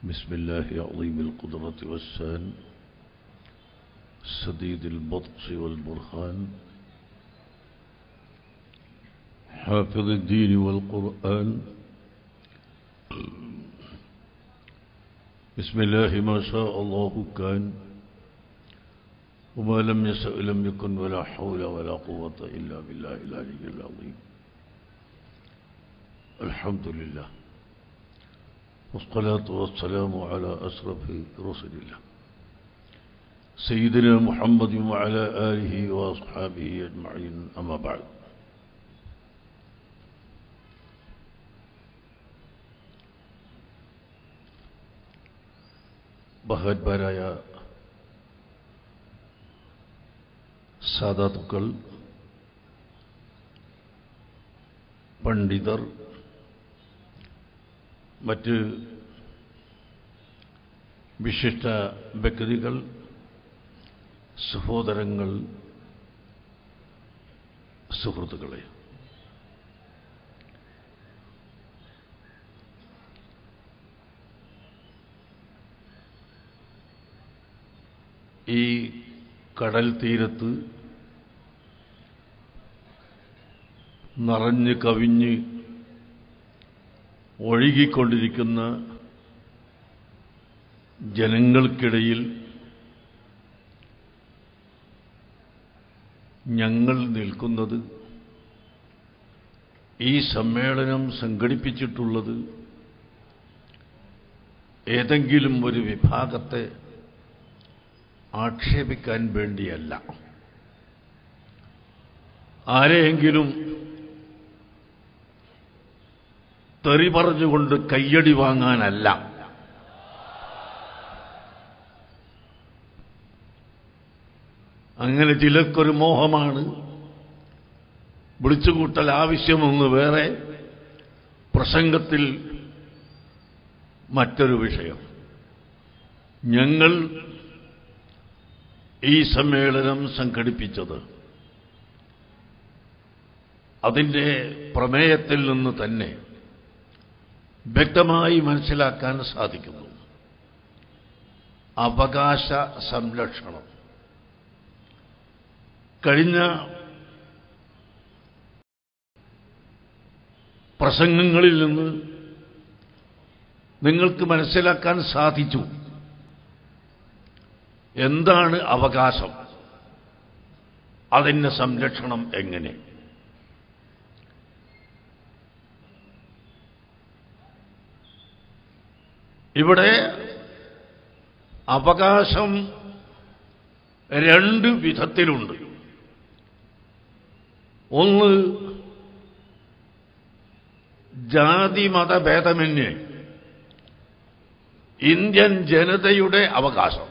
بسم الله عظيم القدرة والسان سديد البطش والبرهان حافظ الدين والقرآن بسم الله ما شاء الله كان وما لم يشأ لم يكن ولا حول ولا قوة إلا بالله العلي العظيم الحمد لله والصلاة والسلام على أشرف رسل الله سيدنا محمد وعلى آله وأصحابه أجمعين أما بعد ബഹത്ഭരായ സാധാതുക്കൾ പണ്ഡിതർ മറ്റ് വിശിഷ്ട വ്യക്തികൾ സഹോദരങ്ങൾ സുഹൃത്തുക്കളെ ഈ കടൽ തീരത്ത് നിറഞ്ഞ് കവിഞ്ഞ് ഒഴുകിക്കൊണ്ടിരിക്കുന്ന ജനങ്ങൾക്കിടയിൽ ഞങ്ങൾ നിൽക്കുന്നത് ഈ സമ്മേളനം സംഘടിപ്പിച്ചിട്ടുള്ളത് ഏതെങ്കിലും ഒരു വിഭാഗത്തെ ആക്ഷേപിക്കാൻ വേണ്ടിയല്ല ആരെയെങ്കിലും തെറി പറഞ്ഞുകൊണ്ട് കയ്യടി വാങ്ങാനല്ല അങ്ങനെ ചിലർക്കൊരു മോഹമാണ് വിളിച്ചുകൂട്ടൽ ആവശ്യമൊന്ന് വേറെ പ്രസംഗത്തിൽ മറ്റൊരു വിഷയം ഞങ്ങൾ ഈ സമ്മേളനം സംഘടിപ്പിച്ചത് അതിൻ്റെ പ്രമേയത്തിൽ നിന്ന് തന്നെ വ്യക്തമായി മനസ്സിലാക്കാൻ സാധിക്കുന്നു അവകാശ സംരക്ഷണം കഴിഞ്ഞ പ്രസംഗങ്ങളിൽ നിന്ന് നിങ്ങൾക്ക് മനസ്സിലാക്കാൻ സാധിച്ചു എന്താണ് അവകാശം അതിൻ്റെ സംരക്ഷണം എങ്ങനെ ഇവിടെ അവകാശം രണ്ട് വിധത്തിലുണ്ട് ഒന്ന് ജാതി മതഭേദമന്യേ ഇന്ത്യൻ ജനതയുടെ അവകാശം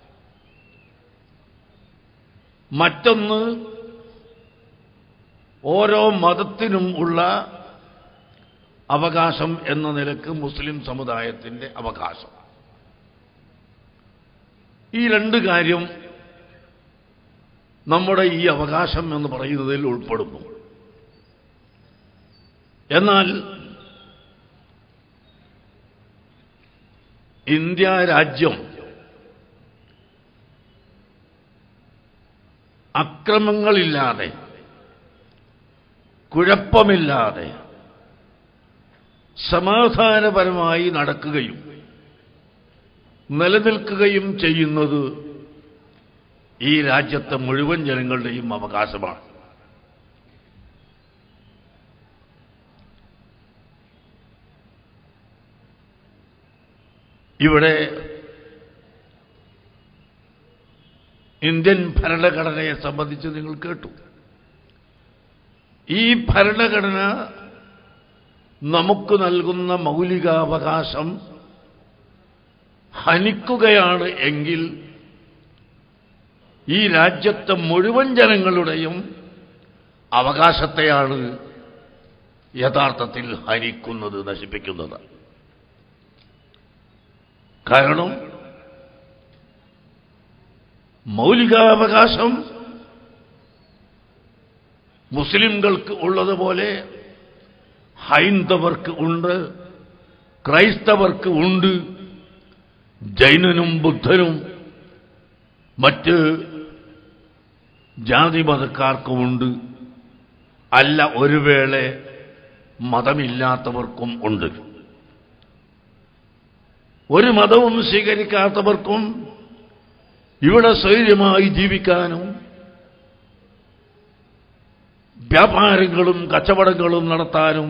മറ്റൊന്ന് ഓരോ മതത്തിനും ഉള്ള അവകാശം എന്ന നിലക്ക് മുസ്ലിം സമുദായത്തിന്റെ അവകാശം ഈ രണ്ട് കാര്യം നമ്മുടെ ഈ അവകാശം എന്ന് പറയുന്നതിൽ ഉൾപ്പെടുന്നു എന്നാൽ ഇന്ത്യ രാജ്യം അക്രമങ്ങളില്ലാതെ കുഴപ്പമില്ലാതെ സമാധാനപരമായി നടക്കുകയും നിലനിൽക്കുകയും ചെയ്യുന്നത് ഈ രാജ്യത്തെ മുഴുവൻ ജനങ്ങളുടെയും അവകാശമാണ് ഇവിടെ ഇന്ത്യൻ ഭരണഘടനയെ സംബന്ധിച്ച് നിങ്ങൾ കേട്ടു ഈ ഭരണഘടന നമുക്ക് നൽകുന്ന മൗലികാവകാശം ഹനിക്കുകയാണ് എങ്കിൽ ഈ രാജ്യത്തെ മുഴുവൻ ജനങ്ങളുടെയും അവകാശത്തെയാണ് യഥാർത്ഥത്തിൽ ഹനിക്കുന്നത് നശിപ്പിക്കുന്നത് കാരണം മൗലികാവകാശം മുസ്ലിംകൾക്ക് ഉള്ളതുപോലെ ഹൈന്ദവർക്ക് ഉണ്ട് ക്രൈസ്തവർക്ക് ഉണ്ട് ജൈനനും ബുദ്ധനും മറ്റ് ജാതി മതക്കാർക്കുമുണ്ട് അല്ല ഒരു വേള മതമില്ലാത്തവർക്കും ഉണ്ട് ഒരു മതവും സ്വീകരിക്കാത്തവർക്കും ഇവിടെ സ്വൈര്യമായി ജീവിക്കാനും വ്യാപാരങ്ങളും കച്ചവടങ്ങളും നടത്താനും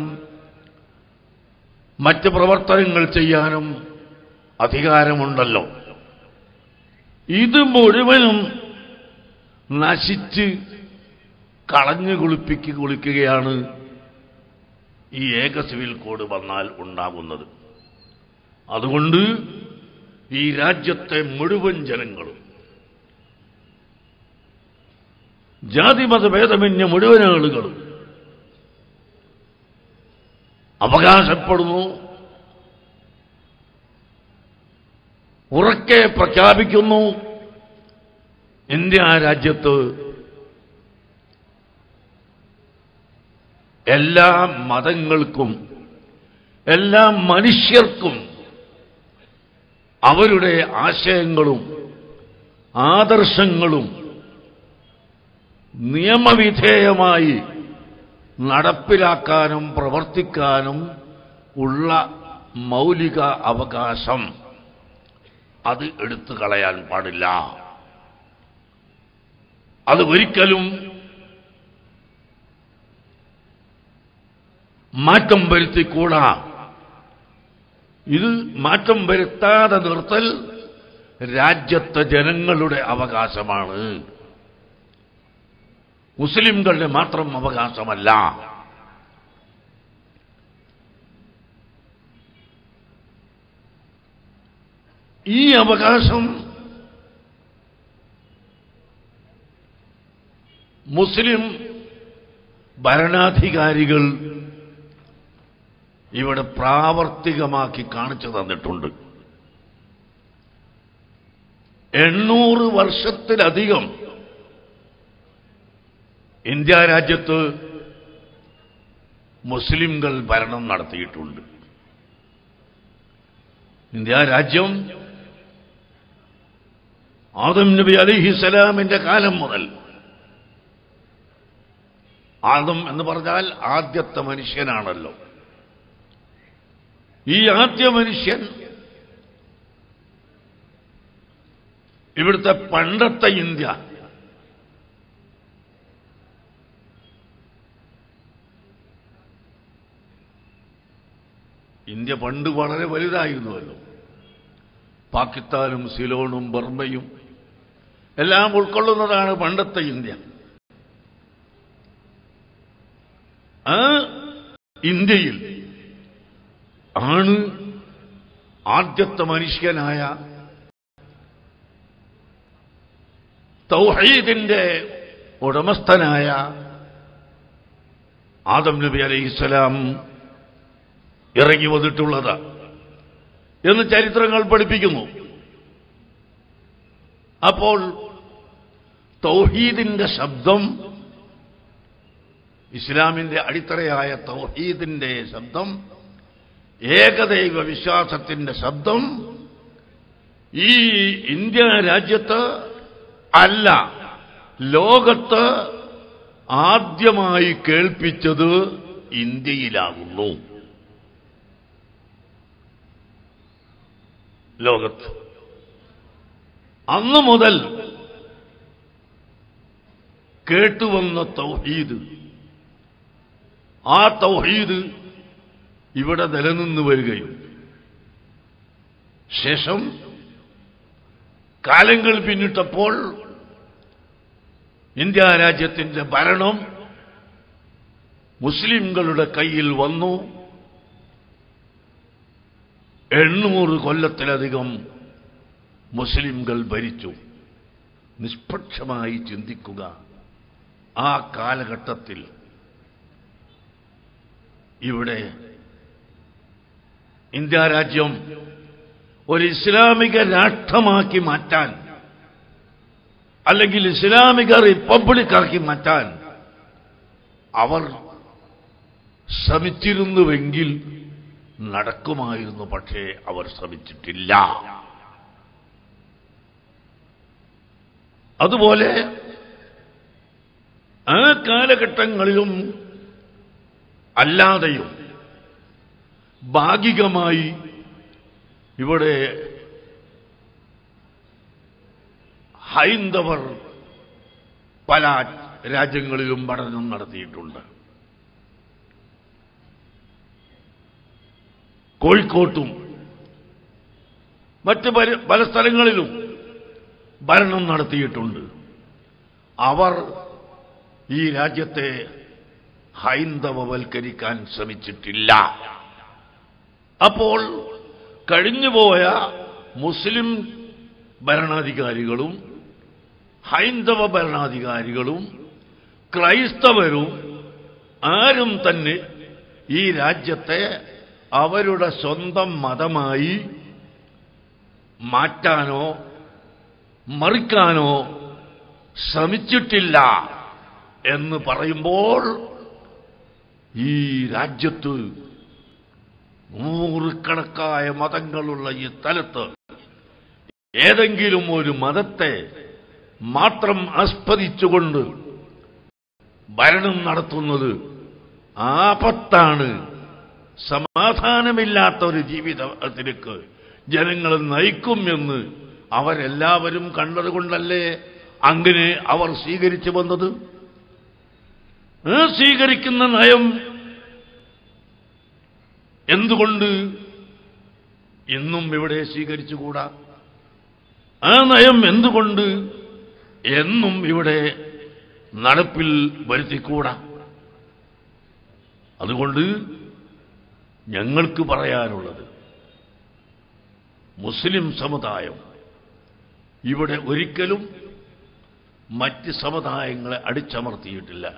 മറ്റ് പ്രവർത്തനങ്ങൾ ചെയ്യാനും അധികാരമുണ്ടല്ലോ ഇത് മുഴുവനും നശിച്ച് കളഞ്ഞു കുളിപ്പിക്ക് കുളിക്കുകയാണ് ഈ ഏക സിവിൽ കോഡ് വന്നാൽ ഉണ്ടാകുന്നത് അതുകൊണ്ട് ഈ രാജ്യത്തെ മുഴുവൻ ജനങ്ങളും ജാതിമതഭേദമന്യ മുഴുവൻ ആളുകളും അവകാശപ്പെടുന്നു ഉറക്കെ പ്രഖ്യാപിക്കുന്നു ഇന്ത്യ രാജ്യത്ത് എല്ലാ മതങ്ങൾക്കും എല്ലാ മനുഷ്യർക്കും അവരുടെ ആശയങ്ങളും ആദർശങ്ങളും നിയമവിധേയമായി നടപ്പിലാക്കാനും പ്രവർത്തിക്കാനും ഉള്ള മൗലിക അവകാശം അത് എടുത്തു കളയാൻ പാടില്ല അത് ഒരിക്കലും മാറ്റം വരുത്തിക്കൂടാ ഇത് മാറ്റം വരുത്താതെ നിർത്തൽ രാജ്യത്തെ ജനങ്ങളുടെ അവകാശമാണ് മുസ്ലിംകളുടെ മാത്രം അവകാശമല്ല ഈ അവകാശം മുസ്ലിം ഭരണാധികാരികൾ ഇവിടെ പ്രാവർത്തികമാക്കി കാണിച്ചു തന്നിട്ടുണ്ട് എണ്ണൂറ് വർഷത്തിലധികം ഇന്ത്യ രാജ്യത്ത് മുസ്ലിംകൾ ഭരണം നടത്തിയിട്ടുണ്ട് ഇന്ത്യ രാജ്യം ആദം നബി അലിഹിസലാമിന്റെ കാലം മുതൽ ആദം എന്ന് പറഞ്ഞാൽ ആദ്യത്തെ മനുഷ്യനാണല്ലോ ഈ ആദ്യ മനുഷ്യൻ ഇവിടുത്തെ പണ്ടത്തെ ഇന്ത്യ ഇന്ത്യ പണ്ട് വളരെ വലുതായിരുന്നുവല്ലോ പാകിസ്ഥാനും സിലോണും ബർമ്മയും എല്ലാം ഉൾക്കൊള്ളുന്നതാണ് പണ്ടത്തെ ഇന്ത്യ ആ ഇന്ത്യയിൽ ആണ് ആദ്യത്തെ മനുഷ്യനായ തൗഹീദിന്റെ ഉടമസ്ഥനായ ആദം നബി അലൈഹിസ്സലാം ഇറങ്ങി വന്നിട്ടുള്ളത് എന്ന് ചരിത്രങ്ങൾ പഠിപ്പിക്കുന്നു അപ്പോൾ തൗഹീദിന്റെ ശബ്ദം ഇസ്ലാമിന്റെ അടിത്തറയായ തൗഹീദിന്റെ ശബ്ദം ഏകദൈവ വിശ്വാസത്തിന്റെ ശബ്ദം ഈ ഇന്ത്യ രാജ്യത്ത് അല്ല ലോകത്ത് ആദ്യമായി കേൾപ്പിച്ചത് ഇന്ത്യയിലാകുന്നു ലോകത്ത് അന്നു മുതൽ കേട്ടുവന്ന തൗഹീദ് ആ തൗഹീദ് ഇവിടെ നിലനിന്ന് വരികയും ശേഷം കാലങ്ങൾ പിന്നിട്ടപ്പോൾ ഇന്ത്യ രാജ്യത്തിന്റെ ഭരണം മുസ്ലിംകളുടെ കയ്യിൽ വന്നു എണ്ണൂറ് കൊല്ലത്തിലധികം മുസ്ലിംകൾ ഭരിച്ചു നിഷ്പക്ഷമായി ചിന്തിക്കുക ആ കാലഘട്ടത്തിൽ ഇവിടെ ഇന്ത്യ രാജ്യം ഒരു ഇസ്ലാമിക രാഷ്ട്രമാക്കി മാറ്റാൻ അല്ലെങ്കിൽ ഇസ്ലാമിക റിപ്പബ്ലിക്കാക്കി മാറ്റാൻ അവർ ശ്രമിച്ചിരുന്നുവെങ്കിൽ നടക്കുമായിരുന്നു പക്ഷേ അവർ ശ്രമിച്ചിട്ടില്ല അതുപോലെ ആ കാലഘട്ടങ്ങളിലും അല്ലാതെയും ഭാഗികമായി ഇവിടെ ഹൈന്ദവർ പല രാജ്യങ്ങളിലും പഠനം നടത്തിയിട്ടുണ്ട് കോഴിക്കോട്ടും മറ്റ് പല പല സ്ഥലങ്ങളിലും ഭരണം നടത്തിയിട്ടുണ്ട് അവർ ഈ രാജ്യത്തെ ഹൈന്ദവവൽക്കരിക്കാൻ ശ്രമിച്ചിട്ടില്ല അപ്പോൾ കഴിഞ്ഞുപോയ മുസ്ലിം ഭരണാധികാരികളും ഹൈന്ദവ ഭരണാധികാരികളും ക്രൈസ്തവരും ആരും തന്നെ ഈ രാജ്യത്തെ അവരുടെ സ്വന്തം മതമായി മാറ്റാനോ മറിക്കാനോ ശ്രമിച്ചിട്ടില്ല എന്ന് പറയുമ്പോൾ ഈ രാജ്യത്ത് നൂറുകണക്കായ മതങ്ങളുള്ള ഈ സ്ഥലത്ത് ഏതെങ്കിലും ഒരു മതത്തെ മാത്രം ആസ്പദിച്ചുകൊണ്ട് ഭരണം നടത്തുന്നത് ആപത്താണ് സമാധാനമില്ലാത്ത ഒരു ജീവിതത്തിലേക്ക് ജനങ്ങൾ നയിക്കും എന്ന് അവരെല്ലാവരും കണ്ടതുകൊണ്ടല്ലേ അങ്ങനെ അവർ സ്വീകരിച്ചു വന്നത് ആ സ്വീകരിക്കുന്ന നയം എന്തുകൊണ്ട് ഇന്നും ഇവിടെ സ്വീകരിച്ചുകൂടാ ആ നയം എന്തുകൊണ്ട് എന്നും ഇവിടെ നടപ്പിൽ വരുത്തിക്കൂടാ അതുകൊണ്ട് ഞങ്ങൾക്ക് പറയാനുള്ളത് മുസ്ലിം സമുദായം ഇവിടെ ഒരിക്കലും മറ്റ് സമുദായങ്ങളെ അടിച്ചമർത്തിയിട്ടില്ല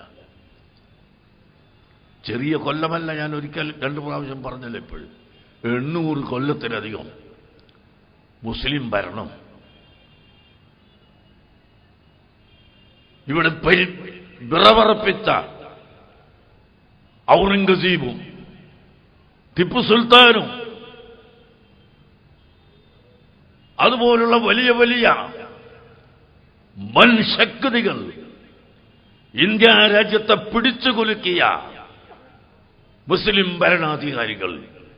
ചെറിയ കൊല്ലമല്ല ഞാൻ ഒരിക്കൽ രണ്ടു പ്രാവശ്യം പറഞ്ഞല്ലോ ഇപ്പോഴും എണ്ണൂറ് കൊല്ലത്തിലധികം മുസ്ലിം ഭരണം ഇവിടെ പരി വിറവറപ്പിച്ച ഔറംഗസീബും ടിപ്പു സുൽത്താനും അതുപോലുള്ള വലിയ വലിയ വൻ ശക്തികൾ ഇന്ത്യ രാജ്യത്തെ പിടിച്ചു കുലുക്കിയ മുസ്ലിം ഭരണാധികാരികൾ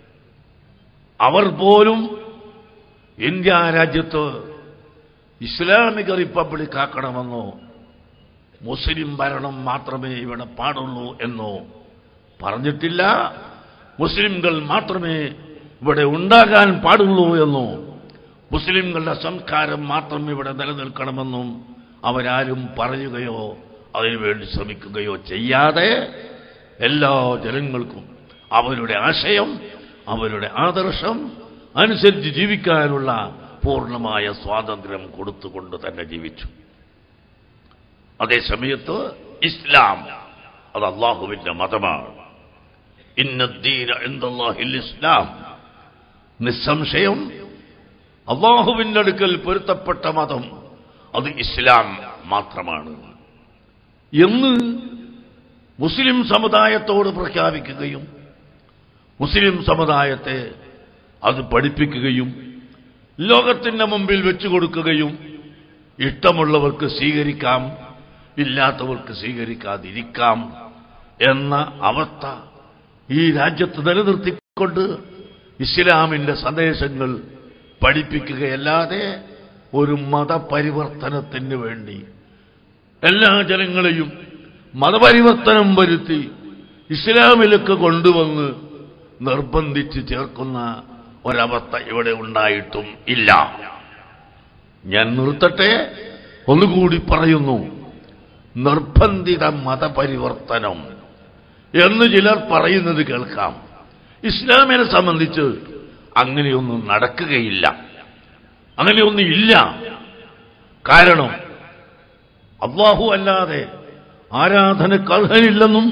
അവർ പോലും ഇന്ത്യ രാജ്യത്ത് ഇസ്ലാമിക റിപ്പബ്ലിക് ആക്കണമെന്നോ മുസ്ലിം ഭരണം മാത്രമേ ഇവിടെ പാടുള്ളൂ എന്നോ പറഞ്ഞിട്ടില്ല മുസ്ലിംകൾ മാത്രമേ ഇവിടെ ഉണ്ടാകാൻ പാടുള്ളൂ എന്നോ മുസ്ലിംകളുടെ സംസ്കാരം മാത്രം ഇവിടെ നിലനിൽക്കണമെന്നും അവരാരും പറയുകയോ അതിനുവേണ്ടി ശ്രമിക്കുകയോ ചെയ്യാതെ എല്ലാ ജനങ്ങൾക്കും അവരുടെ ആശയം അവരുടെ ആദർശം അനുസരിച്ച് ജീവിക്കാനുള്ള പൂർണ്ണമായ സ്വാതന്ത്ര്യം കൊടുത്തുകൊണ്ട് തന്നെ ജീവിച്ചു അതേസമയത്ത് ഇസ്ലാം അത് അള്ളാഹുവിന്റെ മതമാണ് ഇന്നദ്ദീന എന്തല്ലാഹിൽ ഇസ്ലാം നിസ്സംശയം അള്ളാഹുവിന്റെ അടുക്കൽ പൊരുത്തപ്പെട്ട മതം അത് ഇസ്ലാം മാത്രമാണ് എന്ന് മുസ്ലിം സമുദായത്തോട് പ്രഖ്യാപിക്കുകയും മുസ്ലിം സമുദായത്തെ അത് പഠിപ്പിക്കുകയും ലോകത്തിന്റെ മുമ്പിൽ വെച്ചു കൊടുക്കുകയും ഇഷ്ടമുള്ളവർക്ക് സ്വീകരിക്കാം ഇല്ലാത്തവർക്ക് സ്വീകരിക്കാതിരിക്കാം എന്ന അവസ്ഥ ഈ രാജ്യത്ത് നിലനിർത്തിക്കൊണ്ട് ഇസ്ലാമിന്റെ സന്ദേശങ്ങൾ പഠിപ്പിക്കുകയല്ലാതെ ഒരു മതപരിവർത്തനത്തിന് വേണ്ടി എല്ലാ ജനങ്ങളെയും മതപരിവർത്തനം വരുത്തി ഇസ്ലാമിലേക്ക് കൊണ്ടുവന്ന് നിർബന്ധിച്ച് ചേർക്കുന്ന ഒരവസ്ഥ ഇവിടെ ഉണ്ടായിട്ടും ഇല്ല ഞാൻ നിർത്തട്ടെ ഒന്നുകൂടി പറയുന്നു നിർബന്ധിത മതപരിവർത്തനം എന്ന് ചിലർ പറയുന്നത് കേൾക്കാം ഇസ്ലാമിനെ സംബന്ധിച്ച് അങ്ങനെയൊന്നും നടക്കുകയില്ല അങ്ങനെയൊന്നും ഇല്ല കാരണം അള്ളാഹു അല്ലാതെ ആരാധനക്ക് അർഹനില്ലെന്നും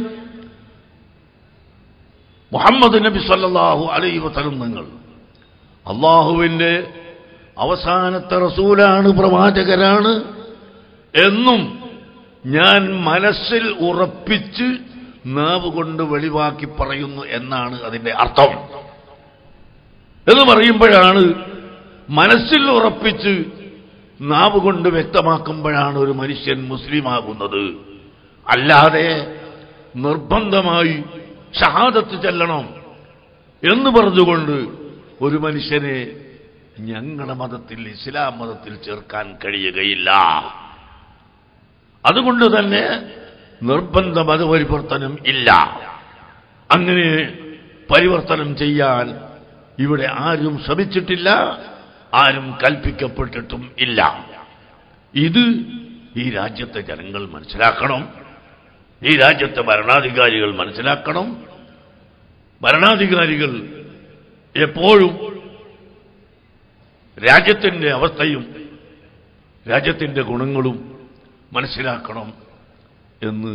മുഹമ്മദ് നബി സല്ലല്ലാഹു അലൈഹി വസല്ലം നിങ്ങൾ അള്ളാഹുവിന്റെ അവസാനത്തെ റസൂലാണ് പ്രവാചകരാണ് എന്നും ഞാൻ മനസ്സിൽ ഉറപ്പിച്ച് നാവ് കൊണ്ട് വെളിവാക്കി പറയുന്നു എന്നാണ് അതിന്റെ അർത്ഥം എന്ന് പറയുമ്പോഴാണ് മനസ്സിൽ ഉറപ്പിച്ച് നാവ് കൊണ്ട് വ്യക്തമാക്കുമ്പോഴാണ് ഒരു മനുഷ്യൻ മുസ്ലിമാകുന്നത് അല്ലാതെ നിർബന്ധമായി ഷഹാദത്ത് ചെല്ലണം എന്ന് പറഞ്ഞുകൊണ്ട് ഒരു മനുഷ്യനെ ഞങ്ങളുടെ മതത്തിൽ ഇസ്ലാം മതത്തിൽ ചേർക്കാൻ കഴിയുകയില്ല അതുകൊണ്ട് തന്നെ നിർബന്ധ മതപരിവർത്തനം ഇല്ല അങ്ങനെ പരിവർത്തനം ചെയ്യാൻ ഇവിടെ ആരും ശ്രമിച്ചിട്ടില്ല ആരും കൽപ്പിക്കപ്പെട്ടിട്ടും ഇല്ല ഇത് ഈ രാജ്യത്തെ ജനങ്ങൾ മനസ്സിലാക്കണം ഈ രാജ്യത്തെ ഭരണാധികാരികൾ മനസ്സിലാക്കണം ഭരണാധികാരികൾ എപ്പോഴും രാജ്യത്തിന്റെ അവസ്ഥയും രാജ്യത്തിന്റെ ഗുണങ്ങളും മനസ്സിലാക്കണം എന്ന്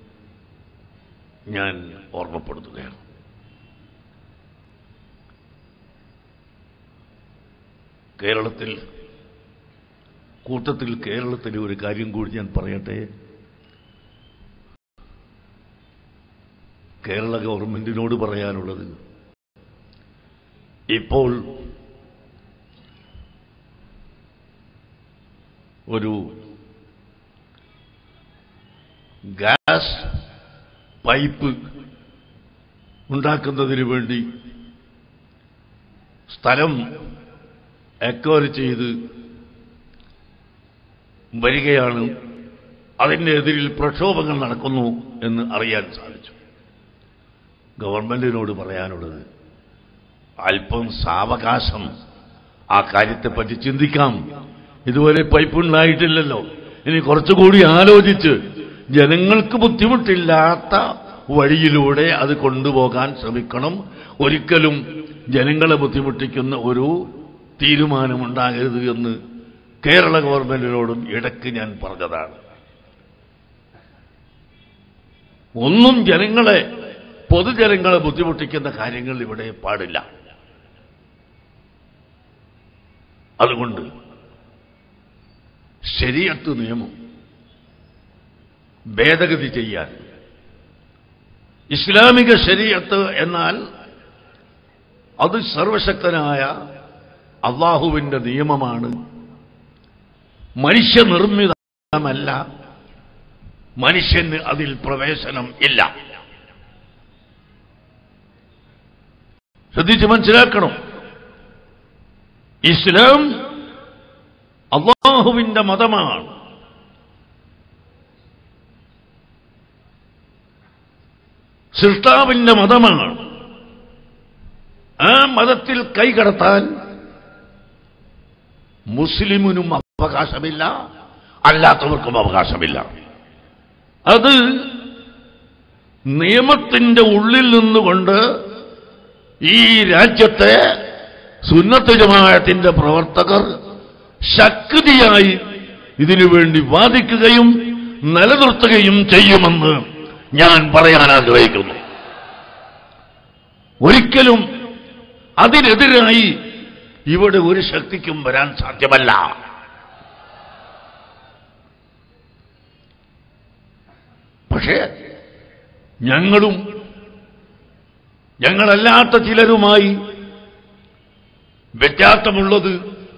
ഞാൻ ഓർമ്മപ്പെടുത്തുകയാണ് കേരളത്തിൽ കൂട്ടത്തിൽ കേരളത്തിലെ ഒരു കാര്യം കൂടി ഞാൻ പറയട്ടെ കേരള ഗവൺമെന്റിനോട് പറയാനുള്ളത് ഇപ്പോൾ ഒരു ഗ്യാസ് പൈപ്പ് ഉണ്ടാക്കുന്നതിന് വേണ്ടി സ്ഥലം അക്വയർ ചെയ്ത് വരികയാണ് അതിൻ്റെ എതിരിൽ പ്രക്ഷോഭങ്ങൾ നടക്കുന്നു എന്ന് അറിയാൻ സാധിച്ചു ഗവൺമെന്റിനോട് പറയാനുള്ളത് അല്പം സാവകാശം ആ കാര്യത്തെപ്പറ്റി ചിന്തിക്കാം ഇതുവരെ പൈപ്പ് ഉണ്ടായിട്ടില്ലല്ലോ ഇനി കുറച്ചുകൂടി ആലോചിച്ച് ജനങ്ങൾക്ക് ബുദ്ധിമുട്ടില്ലാത്ത വഴിയിലൂടെ അത് കൊണ്ടുപോകാൻ ശ്രമിക്കണം ഒരിക്കലും ജനങ്ങളെ ബുദ്ധിമുട്ടിക്കുന്ന ഒരു തീരുമാനമുണ്ടാകരുത് എന്ന് കേരള ഗവൺമെന്റിനോടും ഇടയ്ക്ക് ഞാൻ പറഞ്ഞതാണ് ഒന്നും ജനങ്ങളെ പൊതുജനങ്ങളെ ബുദ്ധിമുട്ടിക്കുന്ന കാര്യങ്ങൾ ഇവിടെ പാടില്ല അതുകൊണ്ട് ശരിയത്ത് നിയമം ഭേദഗതി ചെയ്യാൻ ഇസ്ലാമിക ശരീഅത്ത് എന്നാൽ അത് സർവശക്തനായ അള്ളാഹുവിന്റെ നിയമമാണ് മനുഷ്യനിർമ്മിതമല്ല മനുഷ്യന് അതിൽ പ്രവേശനം ഇല്ല ശ്രദ്ധിച്ച് മനസ്സിലാക്കണം ഇസ്ലാം അള്ളാഹുവിന്റെ മതമാണ് സൃഷ്ടാവിന്റെ മതമാണ് ആ മതത്തിൽ കൈകടത്താൻ മുസ്ലിമിനും അവകാശമില്ല അല്ലാത്തവർക്കും അവകാശമില്ല അത് നിയമത്തിന്റെ ഉള്ളിൽ നിന്നുകൊണ്ട് ഈ രാജ്യത്തെ സുന്നത്ത് ജമാഅത്തിന്റെ പ്രവർത്തകർ ശക്തിയായി ഇതിനുവേണ്ടി വാദിക്കുകയും നിലനിർത്തുകയും ചെയ്യുമെന്ന് ഞാൻ പറയാൻ ആഗ്രഹിക്കുന്നു ഒരിക്കലും അതിനെതിരായി ഇവിടെ ഒരു ശക്തിക്കും വരാൻ സാധ്യമല്ല പക്ഷേ ഞങ്ങളും ഞങ്ങളല്ലാത്ത ചിലരുമായി വ്യത്യാസമുള്ളത്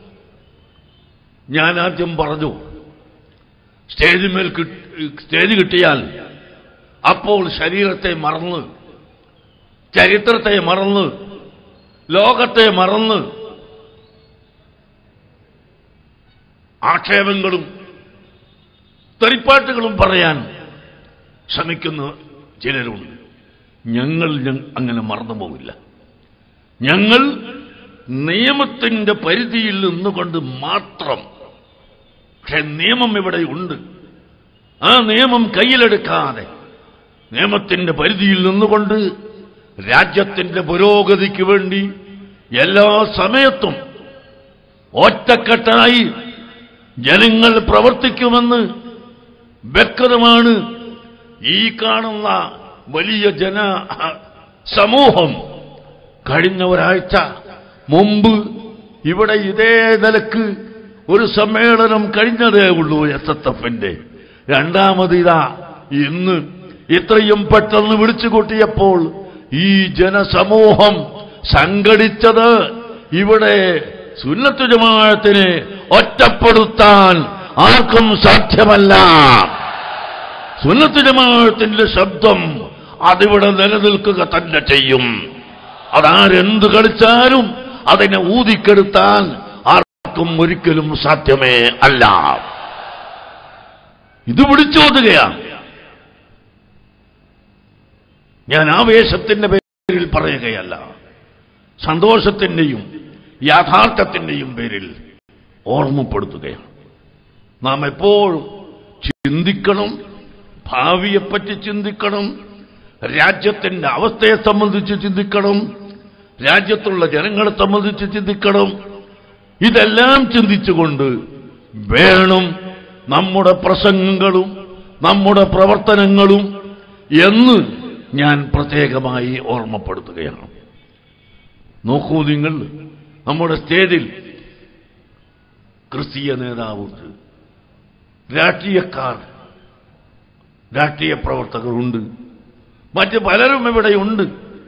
ഞാൻ ആദ്യം പറഞ്ഞു സ്റ്റേജിന്മേൽ കിട്ട്- സ്റ്റേജ് കിട്ടിയാൽ അപ്പോൾ ശരീരത്തെ മറന്ന് ചരിത്രത്തെ മറന്ന് ലോകത്തെ മറന്ന് ആക്ഷേപങ്ങളും തെറിപ്പാട്ടുകളും പറയാൻ ശ്രമിക്കുന്ന ചിലരുണ്ട് ഞങ്ങൾ ഞ- അങ്ങനെ മറന്നു പോവില്ല ഞങ്ങൾ നിയമത്തിന്റെ പരിധിയിൽ നിന്നുകൊണ്ട് മാത്രം പക്ഷെ നിയമം ഇവിടെ ഉണ്ട് ആ നിയമം കയ്യിലെടുക്കാതെ നിയമത്തിന്റെ പരിധിയിൽ നിന്നുകൊണ്ട് രാജ്യത്തിന്റെ പുരോഗതിക്ക് വേണ്ടി എല്ലാ സമയത്തും ഒറ്റക്കെട്ടായി ജനങ്ങൾ പ്രവർത്തിക്കുമെന്ന് വ്യക്തമാണ് ഈ കാണുന്ന വലിയ ജന സമൂഹം കഴിഞ്ഞ ഒരാഴ്ച മുമ്പ് ഇവിടെ ഇതേ നിലക്ക് ഒരു സമ്മേളനം കഴിഞ്ഞതേ ഉള്ളൂ എസ് എസ് എഫിന്റെ രണ്ടാമത് ഇതാ ഇന്ന് ഇത്രയും പെട്ടെന്ന് വിളിച്ചു കൂട്ടിയപ്പോൾ ഈ ജനസമൂഹം സംഘടിച്ചത് ഇവിടെ സുന്നത്ത് ജമാഅത്തിനെ ഒറ്റപ്പെടുത്താൻ ആർക്കും സാധ്യമല്ല സുന്നത്ത് ജമാഅത്തിന്റെ ശബ്ദം അതിവിടെ നിലനിൽക്കുക തന്നെ ചെയ്യും അതാരെന്ത് കളിച്ചാലും അതിനെ ഊതിക്കെടുത്താൻ ആർക്കും ഒരിക്കലും സാധ്യമേ അല്ല ഇത് വിളിച്ചോതുകയാണ് ഞാൻ ആവേശത്തിന്റെ പേരിൽ പറയുകയല്ല സന്തോഷത്തിന്റെയും യാഥാർത്ഥ്യത്തിന്റെയും പേരിൽ ഓർമ്മപ്പെടുത്തുകയാണ് നാം എപ്പോഴും ചിന്തിക്കണം ഭാവിയെപ്പറ്റി ചിന്തിക്കണം രാജ്യത്തിന്റെ അവസ്ഥയെ സംബന്ധിച്ച് ചിന്തിക്കണം രാജ്യത്തുള്ള ജനങ്ങളെ സംബന്ധിച്ച് ചിന്തിക്കണം ഇതെല്ലാം ചിന്തിച്ചുകൊണ്ട് വേണം നമ്മുടെ പ്രസംഗങ്ങളും നമ്മുടെ പ്രവർത്തനങ്ങളും എന്ന് ഞാൻ പ്രത്യേകമായി ഓർമ്മപ്പെടുത്തുകയാണ് നോക്കൂ നിങ്ങൾ നമ്മുടെ സ്റ്റേജിൽ ക്രിസ്തീയ നേതാവുണ്ട് രാഷ്ട്രീയക്കാർ രാഷ്ട്രീയ പ്രവർത്തകരുണ്ട് മറ്റ് പലരും ഇവിടെയുണ്ട്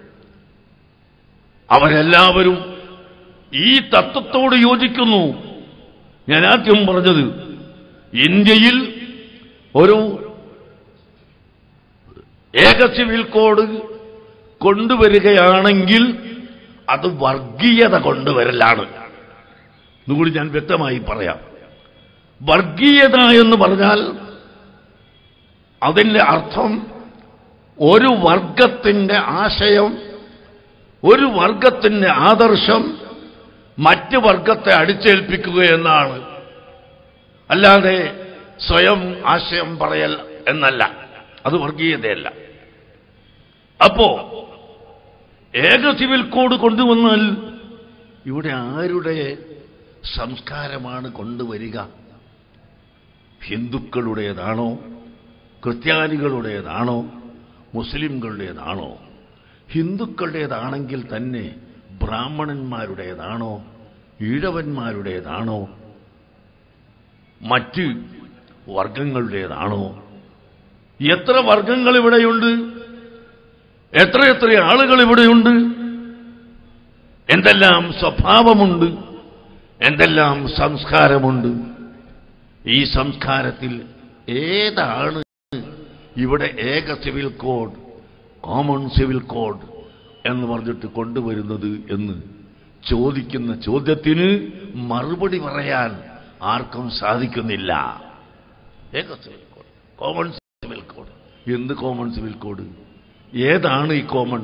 അവരെല്ലാവരും ഈ തത്വത്തോട് യോജിക്കുന്നു ഞാൻ ആദ്യം പറഞ്ഞത് ഇന്ത്യയിൽ ഒരു ഏക സിവിൽ കോഡ് കൊണ്ടുവരികയാണെങ്കിൽ അത് വർഗീയത കൊണ്ടുവരലാണ് ഇതുകൂടി ഞാൻ വ്യക്തമായി പറയാം വർഗീയത എന്ന് പറഞ്ഞാൽ അതിന്റെ അർത്ഥം ഒരു വർഗത്തിന്റെ ആശയം ഒരു വർഗത്തിന്റെ ആദർശം മറ്റ് വർഗത്തെ അടിച്ചേൽപ്പിക്കുക എന്നാണ് അല്ലാതെ സ്വയം ആശയം പറയൽ എന്നല്ല അത് വർഗീയതയല്ല അപ്പോ ഏക സിവിൽ കോഡ് കൊണ്ടുവന്നാൽ ഇവിടെ ആരുടെ സംസ്കാരമാണ് കൊണ്ടുവരിക ഹിന്ദുക്കളുടേതാണോ ക്രിസ്ത്യാനികളുടേതാണോ മുസ്ലിംകളുടേതാണോ ഹിന്ദുക്കളുടേതാണെങ്കിൽ തന്നെ ബ്രാഹ്മണന്മാരുടേതാണോ ഈഴവന്മാരുടേതാണോ മറ്റ് വർഗങ്ങളുടേതാണോ എത്ര വർഗങ്ങൾ ഇവിടെയുണ്ട് എത്ര എത്ര ആളുകൾ ഇവിടെയുണ്ട് എന്തെല്ലാം സ്വഭാവമുണ്ട് എന്തെല്ലാം സംസ്കാരമുണ്ട് ഈ സംസ്കാരത്തിൽ ഏതാണ് ഇവിടെ ഏക civil code common civil code എന്ന് പറഞ്ഞിട്ട് കൊണ്ടുവരുന്നത് എന്ന് ചോദിക്കുന്ന ചോദ്യത്തിന് മറുപടി പറയാൻ ആർക്കും സാധിക്കുന്നില്ല ഏക civil code common civil code എന്ത് കോമൺ സിവിൽ കോഡ് ഏതാണ് ഈ കോമൺ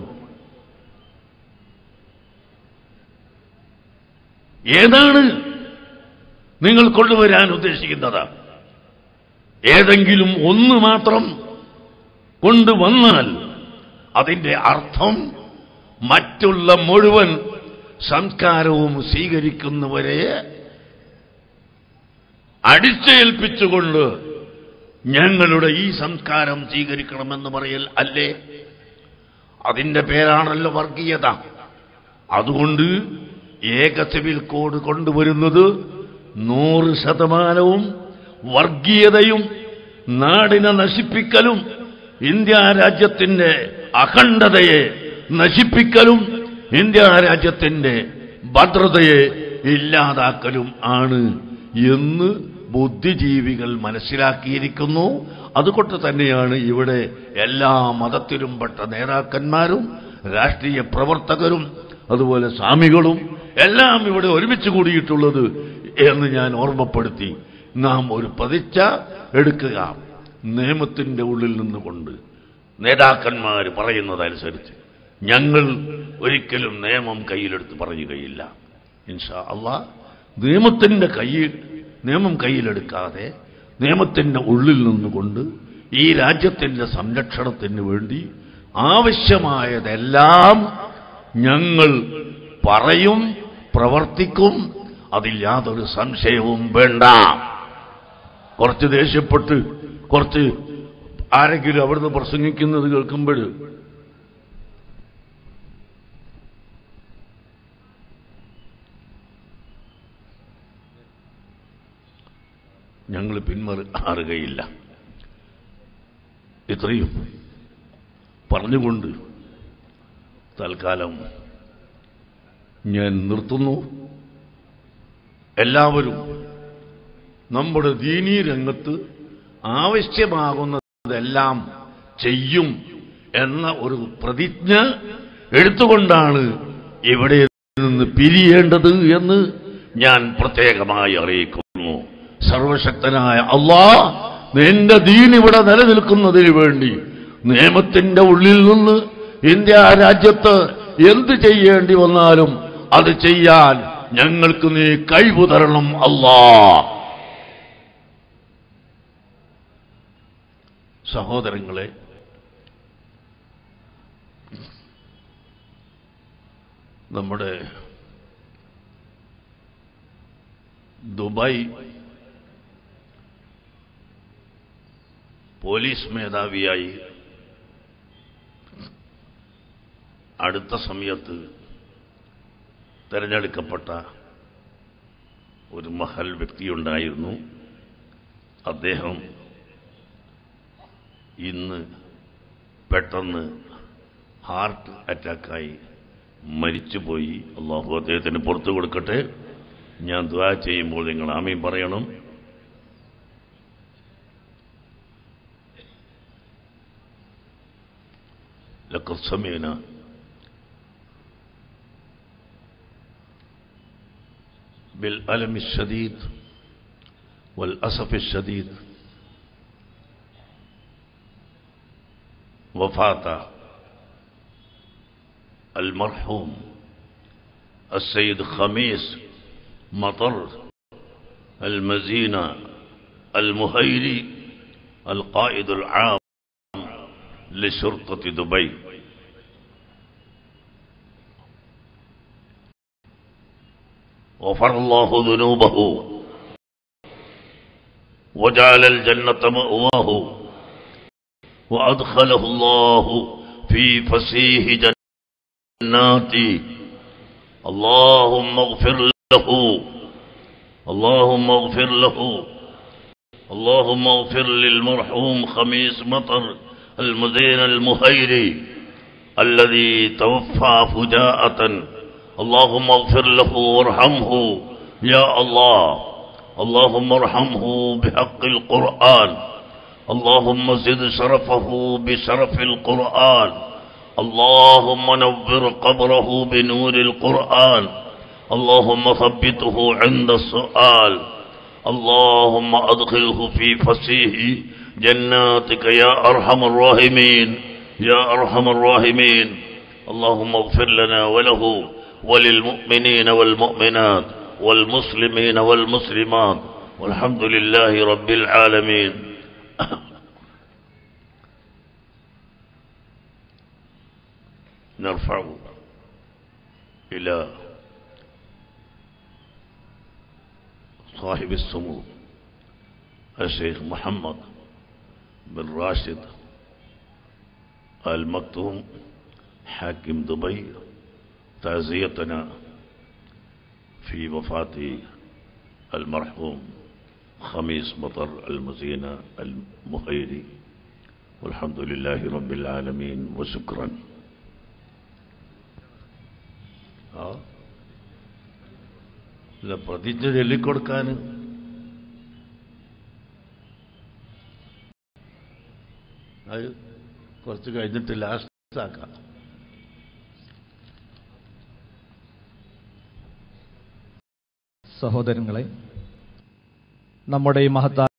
ഏതാണ് നിങ്ങൾ കൊണ്ടുവരാൻ ഉദ്ദേശിക്കുന്നത് ഏതെങ്കിലും ഒന്ന് മാത്രം കൊണ്ടുവന്നാൽ അതിന്റെ അർത്ഥം മറ്റുള്ള മുഴുവൻ സംസ്കാരവും സ്വീകരിക്കുന്നവരെ അടിച്ചേൽപ്പിച്ചുകൊണ്ട് ഞങ്ങളുടെ ഈ സംസ്കാരം സ്വീകരിക്കണമെന്ന് പറയൽ അല്ലേ അതിന്റെ പേരാണല്ലോ വർഗീയത അതുകൊണ്ട് ഏക സിവിൽ കോഡ് കൊണ്ടുവരുന്നത് നൂറ് ശതമാനവും വർഗീയതയും നാടിനെ നശിപ്പിക്കലും ഇന്ത്യ രാജ്യത്തിന്റെ അഖണ്ഡതയെ നശിപ്പിക്കലും ഇന്ത്യ രാജ്യത്തിന്റെ ഭദ്രതയെ ഇല്ലാതാക്കലും ആണ് എന്ന് ബുദ്ധിജീവികൾ മനസ്സിലാക്കിയിരിക്കുന്നു അതുകൊണ്ട് തന്നെയാണ് ഇവിടെ എല്ലാ മതത്തിലും പെട്ട നേതാക്കന്മാരും രാഷ്ട്രീയ പ്രവർത്തകരും അതുപോലെ സ്വാമികളും എല്ലാം ഇവിടെ ഒരുമിച്ച് കൂടിയിട്ടുള്ളത് എന്ന് ഞാൻ ഓർമ്മപ്പെടുത്തി നാം ഒരു പ്രതിജ്ഞ എടുക്കുക നിയമത്തിന്റെ ഉള്ളിൽ നിന്നുകൊണ്ട് നേതാക്കന്മാർ പറയുന്നതനുസരിച്ച് ഞങ്ങൾ ഒരിക്കലും നിയമം കയ്യിലെടുത്ത് പറയുകയില്ല ഇൻഷാ അള്ളാ നിയമത്തിന്റെ കയ്യിൽ നിയമം കയ്യിലെടുക്കാതെ നിയമത്തിന്റെ ഉള്ളിൽ നിന്നുകൊണ്ട് ഈ രാജ്യത്തിന്റെ സംരക്ഷണത്തിന് വേണ്ടി ആവശ്യമായതെല്ലാം ഞങ്ങൾ പറയും പ്രവർത്തിക്കും അതിൽ യാതൊരു സംശയവും വേണ്ട കുറച്ച് ദേഷ്യപ്പെട്ട് കുറച്ച് ആരെങ്കിലും അവിടുന്ന് പ്രസംഗിക്കുന്നത് കേൾക്കുമ്പോൾ ഞങ്ങൾ പിന്മാറുകയില്ല ഇത്രയും പറഞ്ഞുകൊണ്ട് തൽക്കാലം ഞാൻ നിർത്തുന്നു എല്ലാവരും നമ്മുടെ ദീനീ രംഗത്ത് ആവശ്യമാകുന്നതെല്ലാം ചെയ്യും എന്ന ഒരു പ്രതിജ്ഞ എടുത്തുകൊണ്ടാണ് ഇവിടെ നിന്ന് പിരിയേണ്ടത് എന്ന് ഞാൻ പ്രത്യേകമായി അറിയിക്കുന്നു സർവശക്തനായ അള്ളാ നിന്റെ ദീൻ ഇവിടെ നിലനിൽക്കുന്നതിന് വേണ്ടി നിയമത്തിന്റെ ഉള്ളിൽ നിന്ന് ഇന്ത്യ രാജ്യത്ത് എന്ത് ചെയ്യേണ്ടി വന്നാലും അത് ചെയ്യാൻ ഞങ്ങൾക്ക് നീ കഴിവ് തരണം അല്ലാ സഹോദരങ്ങളെ നമ്മുടെ ദുബായ് പോലീസ് മേധാവിയായി അടുത്ത സമയത്ത് തെരഞ്ഞെടുക്കപ്പെട്ട ഒരു മഹൽ വ്യക്തിയുണ്ടായിരുന്നു അദ്ദേഹം ഇന്ന് പെട്ടെന്ന് ഹാർട്ട് അറ്റാക്കായി മരിച്ചുപോയി അള്ളാഹു അദ്ദേഹത്തിന് പുറത്തു കൊടുക്കട്ടെ ഞാൻ ദ്വാ ചെയ്യുമ്പോൾ നിങ്ങൾ ആമീൻ പറയണം لقد سمعنا بالألم الشديد والأسف الشديد وفاة المرحوم السيد خميس مطر المزينة المهيري القائد العام لشرطة دبي غفر الله ذنوبه وجعل الجنة مأواه وأدخله الله في فسيح جناته اللهم اغفر له اللهم اغفر له اللهم اغفر للمرحوم خميس مطر المزين المهيري الذي توفى فجاءة اللهم اغفر له وارحمه يا الله اللهم ارحمه بحق القرآن اللهم زد شرفه بشرف القرآن اللهم نور قبره بنور القرآن اللهم ثبته عند السؤال اللهم أدخله في فسيح جناتك يا أرحم الراحمين يا أرحم الراحمين اللهم اغفر لنا وله وللمؤمنين والمؤمنات والمسلمين والمسلمات والحمد لله رب العالمين نرفع إلى صاحب السمو الشيخ محمد بن راشد المكتوم حاكم دبي تعزيتنا في وفاة المرحوم خميس مطر المزينة المهيري والحمد لله رب العالمين وشكرا ആ ഇല്ല പ്രതിജ്ഞ ചൊല്ലിക്കൊടുക്കാൻ അത് കുറച്ച് കഴിഞ്ഞിട്ട് ലാസ്റ്റ് ആക്കാം സഹോദരങ്ങളെ നമ്മുടെ ഈ മഹത്തായ